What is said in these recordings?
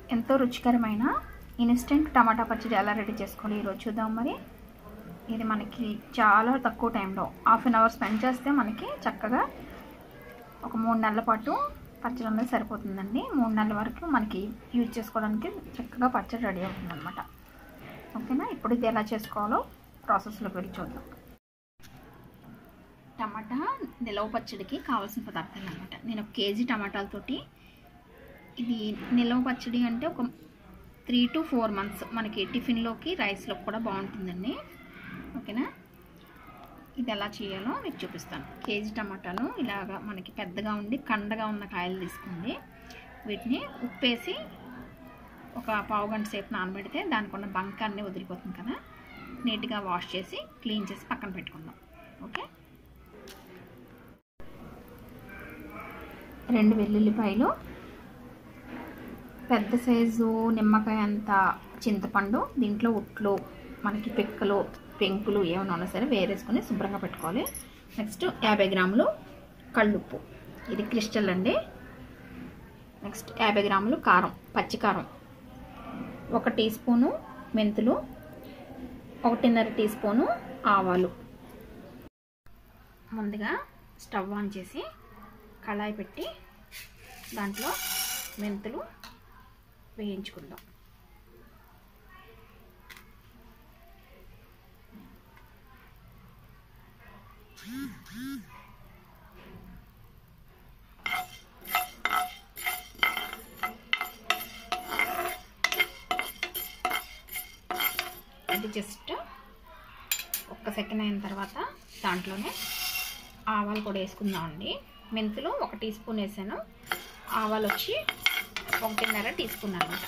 ఎంతో రుచికరమైన ఇన్స్టెంట్ టమాటా పచ్చడి ఎలా రెడీ చేసుకోవాలి ఈరోజు చూద్దాం మరి ఇది మనకి చాలా తక్కువ టైంలో హాఫ్ అన్ అవర్ స్పెండ్ చేస్తే మనకి చక్కగా ఒక మూడు నెలల పాటు పచ్చడి అనేది సరిపోతుందండి మూడు నెలల వరకు మనకి యూజ్ చేసుకోవడానికి చక్కగా పచ్చడి రెడీ అవుతుంది అనమాట ఓకేనా ఇప్పుడు ఇది ఎలా చేసుకోవాలో ప్రాసెస్లోకి వెళ్ళి చూద్దాం టమాటా నిలవ పచ్చడికి కావాల్సిన పదార్థాలు అనమాట నేను ఒక కేజీ టమాటాలతోటి ఇది నిలవ పచ్చడి అంటే ఒక త్రీ టు ఫోర్ మంత్స్ మనకి టిఫిన్లోకి రైస్లోకి కూడా బాగుంటుందండి ఓకేనా ఇది ఎలా చేయాలో మీకు చూపిస్తాను కేజీ టమాటాలు ఇలాగా మనకి పెద్దగా ఉండి కండగా ఉన్న కాయలు తీసుకోండి వీటిని ఉప్పేసి ఒక పావు గంట సేపు నానబెడితే దానికి ఉన్న బంక అన్నీ వదిలిపోతుంది కదా నీట్గా వాష్ చేసి క్లీన్ చేసి పక్కన పెట్టుకుందాం ఓకే రెండు వెల్లుల్లిపాయలు పెద్ద సైజు నిమ్మకాయ అంత చింతపండు దీంట్లో ఉట్లు మనకి పిక్కలు పెంకులు ఏమైనా ఉన్నా సరే వేరేసుకొని శుభ్రంగా పెట్టుకోవాలి నెక్స్ట్ యాభై గ్రాములు కళ్ళుప్పు ఇది క్రిస్టల్ అండి నెక్స్ట్ యాభై గ్రాములు కారం పచ్చికారం ఒక టీ స్పూను మెంతులు ఒకటిన్నర టీ స్పూను ఆవాలు ముందుగా స్టవ్ ఆన్ చేసి కళాయి పెట్టి దాంట్లో మెంతులు వేయించుకుందాం అది జస్ట్ ఒక్క సెకండ్ అయిన తర్వాత దాంట్లోనే ఆవాలు కూడా వేసుకుందామండి మెంతులు ఒక టీ స్పూన్ వేసాను ఆవాలు వచ్చి ఒకటిన్నర టీ స్పూన్ అనమాట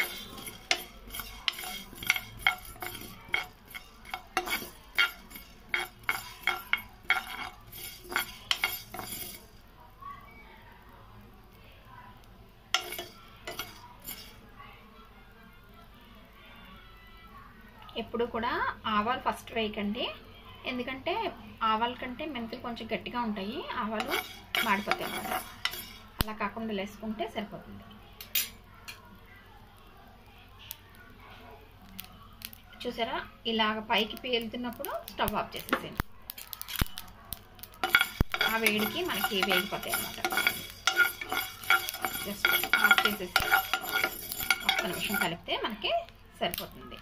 ఎప్పుడు కూడా ఆవాలు ఫస్ట్ వేయకండి ఎందుకంటే ఆవాల కంటే మెంతులు కొంచెం గట్టిగా ఉంటాయి ఆవాలు మాడిపోతాయి అన్నమాట అలా కాకుండా వేసుకుంటే సరిపోతుంది చూసారా ఇలాగ పైకి పేలుతున్నప్పుడు స్టవ్ ఆఫ్ చేసేసేయండి ఆ వేడికి మనకి వేగిపోతాయి అన్నమాట జస్ట్ ఆఫ్ చేసేసి ఒక్క నిమిషం కలిపితే మనకి సరిపోతుంది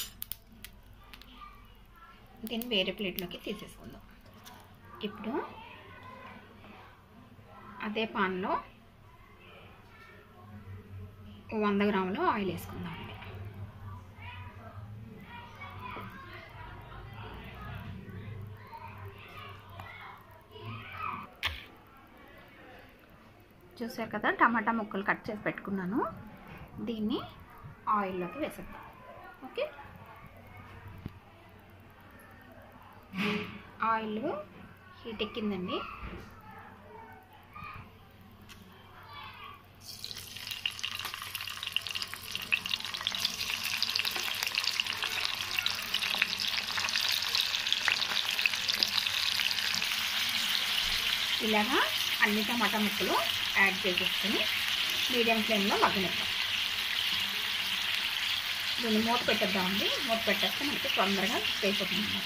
దీన్ని వేరే ప్లేట్లోకి తీసేసుకుందాం ఇప్పుడు అదే పాన్లో వంద గ్రాములు ఆయిల్ వేసుకుందాం అండి చూసారు కదా టమాటా ముక్కలు కట్ చేసి పెట్టుకున్నాను దీన్ని ఆయిల్లోకి వేసేద్దాం ఓకే ఆయిల్ హీట్ ఎక్కిందండి ఇలాగా అన్ని టమాటా ముక్కలు యాడ్ చేసేసుకొని మీడియం ఫ్లేమ్లో మగ్గనిద్దాం దీన్ని మూత పెట్టేద్దామండి మూత పెట్టేస్తే మనకి తొందరగా అయిపోతుంది అన్నమాట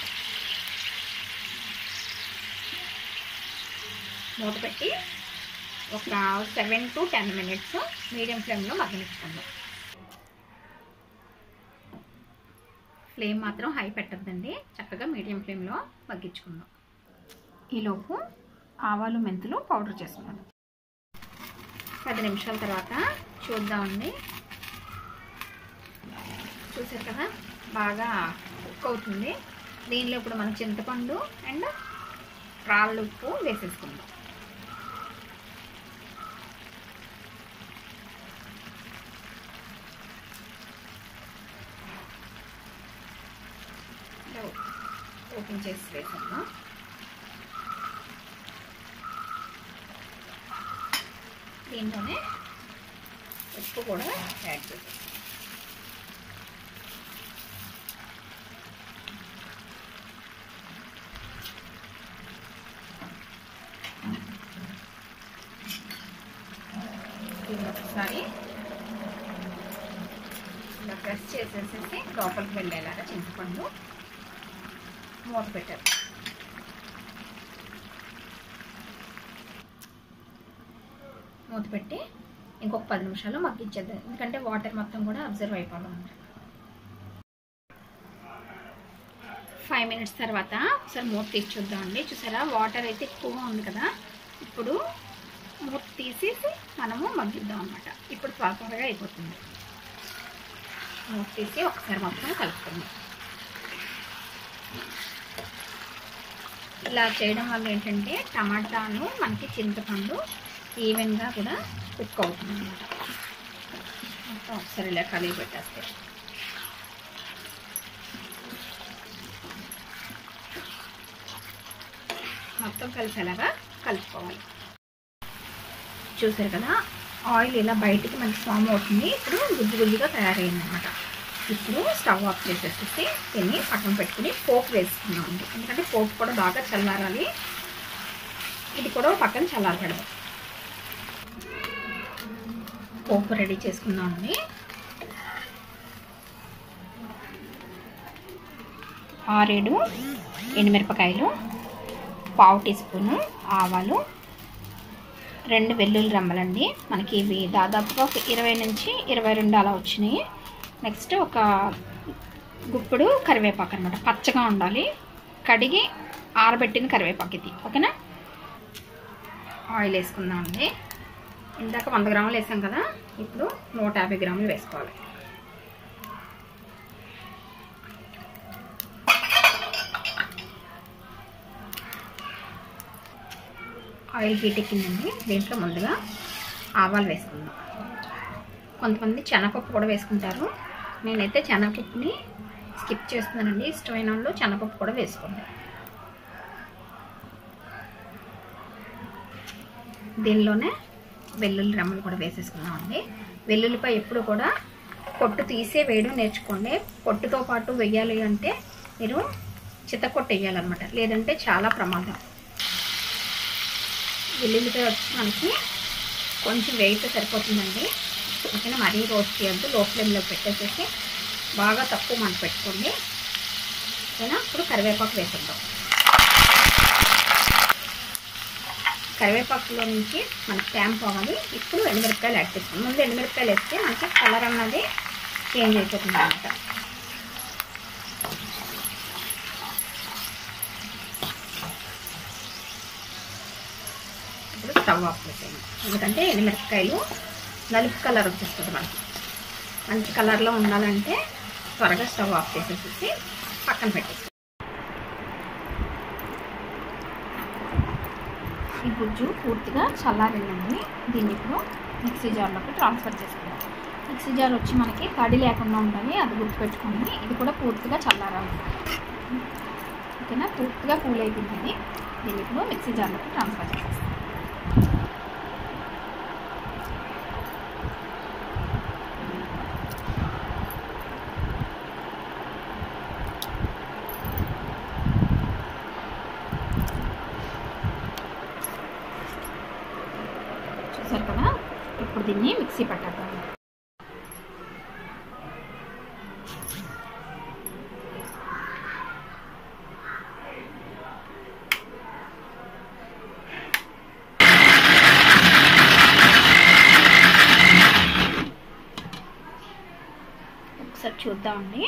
మూత పెట్టి ఒక seven to ten minutes medium ఫ్లేమ్లో మగ్గనిచ్చుకుందాం ఫ్లేమ్ మాత్రం హై పెట్టద్దండి చక్కగా మీడియం ఫ్లేమ్లో మగ్గించుకుందాం ఈలోపు ఆవాలు మెంతులు పౌడర్ చేసుకున్నాను పది నిమిషాల తర్వాత చూద్దామండి చూసారు కదా బాగా కుక్ అవుతుంది దీనిలో ఇప్పుడు మనం చింతపండు అండ్ రాళ్ళు ఉప్పు వేసేసుకుందాం ఓపెన్ చేసి వేసాను దీంట్లోనే ఉప్పు కూడా యాడ్ చేసేస్తాం దీన్ని ఒకసారి ఇలా ప్రెస్ చేసేసేసి లోపలికి వెళ్ళేలాగా చింతపండు మూత పెట్టారు మూత పెట్టి ఇంకొక పది నిమిషాలు మగ్గించేద్దాం ఎందుకంటే వాటర్ మొత్తం కూడా అబ్జర్వ్ అయిపోవాలన్నమాట ఫైవ్ మినిట్స్ తర్వాత ఒకసారి మూత తీసి చూద్దామండి చూసారా వాటర్ అయితే ఎక్కువగా ఉంది కదా ఇప్పుడు మూత తీసేసి మనము మగ్గిద్దాం అనమాట ఇప్పుడు త్వర త్వరగా అయిపోతుంది మూత తీసి ఒకసారి మొత్తం కలుపుకుందాం ఇలా చేయడం వల్ల ఏంటంటే టమాటాను మనకి చింతపండు ఈవెన్గా కూడా కుక్ అవుతుంది అనమాట మొత్తం ఒకసారి ఇలా కలిగి పెట్టేస్తే మొత్తం కలిసేలాగా కలుపుకోవాలి చూసారు కదా ఆయిల్ ఇలా బయటికి మనకి ఫామ్ అవుతుంది ఇప్పుడు గుజ్జు గుజ్జుగా తయారైంది అనమాట ఇప్పుడు స్టవ్ ఆఫ్ చేసేసి దీన్ని పక్కన పెట్టుకుని పోపు వేసుకున్నామండి ఎందుకంటే పోపు కూడా బాగా చల్లారాలి ఇది కూడా పక్కన చల్లారబడదు పోపు రెడీ చేసుకుందామండి ఆరేడు ఎండుమిరపకాయలు పావు టీ స్పూను ఆవాలు రెండు వెల్లుల్లి రమ్మలండి మనకి ఇవి దాదాపుగా ఒక ఇరవై నుంచి ఇరవై రెండు అలా వచ్చినాయి నెక్స్ట్ ఒక గుప్పుడు కరివేపాకు అనమాట పచ్చగా ఉండాలి కడిగి ఆరబెట్టిన కరివేపాకు ఇది ఓకేనా ఆయిల్ వేసుకుందామండి ఇందాక వంద గ్రాములు వేసాం కదా ఇప్పుడు నూట యాభై గ్రాములు వేసుకోవాలి ఆయిల్ హీట్ ఎక్కిందండి దీంట్లో ముందుగా ఆవాలు వేసుకుందాం కొంతమంది శనగపప్పు కూడా వేసుకుంటారు నేనైతే శనగపప్పుని స్కిప్ చేస్తున్నానండి ఇష్టమైన వాళ్ళు శనగపప్పు కూడా వేసుకోండి దీనిలోనే వెల్లుల్లి రెమ్మలు కూడా వేసేసుకున్నామండి వెల్లుల్లిపై ఎప్పుడు కూడా పొట్టు తీసే వేయడం నేర్చుకోండి పొట్టుతో పాటు వెయ్యాలి అంటే మీరు చిత్తకొట్టు వేయాలన్నమాట లేదంటే చాలా ప్రమాదం వెల్లుల్లిపాయ వచ్చి మనకి కొంచెం వేయితే సరిపోతుందండి ఓకేనా మరీ రోస్ట్ చేయొద్దు లో ఫ్లేమ్లో పెట్టేసేసి బాగా తక్కువ మంట పెట్టుకోండి ఓకేనా ఇప్పుడు కరివేపాకు వేసేద్దాం కరివేపాకులో నుంచి మనకి ట్యామ్ పోవాలి ఇప్పుడు ఎండుమిరపకాయలు యాడ్ చేస్తాం ముందు ఎండుమిరపకాయలు వేస్తే మనకి కలర్ అన్నది చేంజ్ అయిపోతుంది అనమాట ఇప్పుడు స్టవ్ ఆఫ్ చేసేయండి ఎందుకంటే ఎండుమిరపకాయలు నలుపు కలర్ వచ్చేస్తుంది మనకి మంచి కలర్లో ఉండాలంటే త్వరగా స్టవ్ ఆఫ్ చేసేసి పక్కన పెట్టేసి ఈ గుజ్జు పూర్తిగా చల్లారిందండి దీన్ని ఇప్పుడు మిక్సీ జార్లోకి ట్రాన్స్ఫర్ చేసుకుందాం మిక్సీ జార్ వచ్చి మనకి తడి లేకుండా ఉండాలి అది గుర్తుపెట్టుకోండి ఇది కూడా పూర్తిగా చల్లారాలి ఓకేనా పూర్తిగా కూల్ అయిపోయింది దీన్ని ఇప్పుడు మిక్సీ జార్లోకి ట్రాన్స్ఫర్ చేసేస్తాం చూసారు కదా ఇప్పుడు దీన్ని మిక్సీ పట్టేద్దాం ఒకసారి చూద్దామండి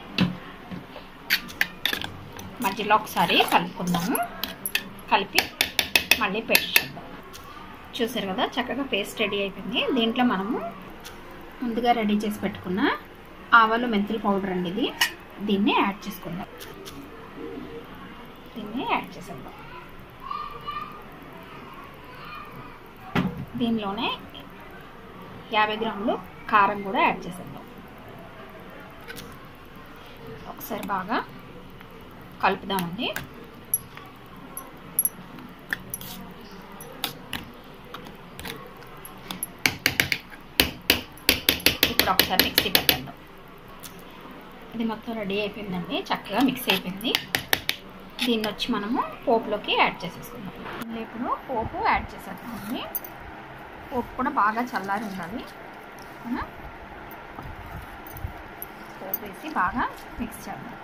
మధ్యలో ఒకసారి కలుపుకుందాము కలిపి మళ్ళీ పేస్ట్ చేద్దాం చూసారు కదా చక్కగా పేస్ట్ రెడీ అయిపోయింది దీంట్లో మనము ముందుగా రెడీ చేసి పెట్టుకున్న ఆవాలు మెంతుల పౌడర్ అండి ఇది దీన్ని యాడ్ చేసుకుందాం దీన్ని యాడ్ చేసేద్దాం దీనిలోనే యాభై గ్రాములు కారం కూడా యాడ్ చేసేద్దాం ఒకసారి బాగా కలుపుదామండి ఇప్పుడు ఒకసారి మిక్సీ పెట్టేద్దాం ఇది మొత్తం రెడీ అయిపోయిందండి చక్కగా మిక్స్ అయిపోయింది దీన్ని వచ్చి మనము పోపులోకి యాడ్ చేసేసుకుందాం ఇందులో ఇప్పుడు పోపు యాడ్ చేసేద్దామండి పోపు కూడా బాగా చల్లారి ఉండాలి ఓకేనా? పోపు వేసి బాగా మిక్స్ చేద్దాం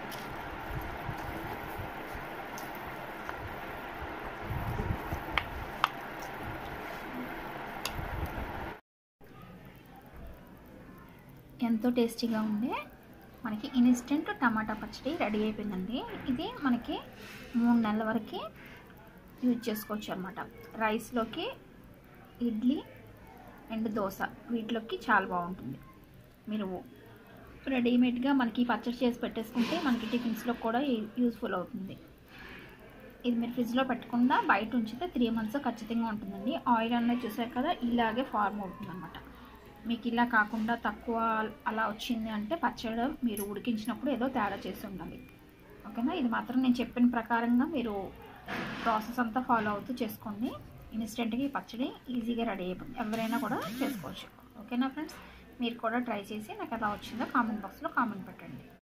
ఎంతో టేస్టీగా ఉండే మనకి ఇన్స్టెంట్ టమాటా పచ్చడి రెడీ అయిపోయిందండి ఇది మనకి మూడు నెలల వరకు యూజ్ చేసుకోవచ్చు అనమాట రైస్లోకి ఇడ్లీ అండ్ దోశ వీటిలోకి చాలా బాగుంటుంది మీరు రెడీమేడ్గా మనకి పచ్చడి చేసి పెట్టేసుకుంటే మనకి టిఫిన్స్లో కూడా యూస్ఫుల్ అవుతుంది ఇది మీరు ఫ్రిడ్జ్లో పెట్టకుండా బయట ఉంచితే త్రీ మంత్స్ ఖచ్చితంగా ఉంటుందండి ఆయిల్ అనేది చూసారు కదా ఇలాగే ఫార్మ్ అవుతుంది అనమాట మీకు ఇలా కాకుండా తక్కువ అలా వచ్చింది అంటే పచ్చడి మీరు ఉడికించినప్పుడు ఏదో తేడా చేసి ఉండాలి ఓకేనా ఇది మాత్రం నేను చెప్పిన ప్రకారంగా మీరు ప్రాసెస్ అంతా ఫాలో అవుతూ చేసుకోండి ఇన్స్టెంట్గా ఈ పచ్చడి ఈజీగా రెడీ అయిపోతుంది ఎవరైనా కూడా చేసుకోవచ్చు ఓకేనా ఫ్రెండ్స్ మీరు కూడా ట్రై చేసి నాకు ఎలా వచ్చిందో కామెంట్ బాక్స్లో కామెంట్ పెట్టండి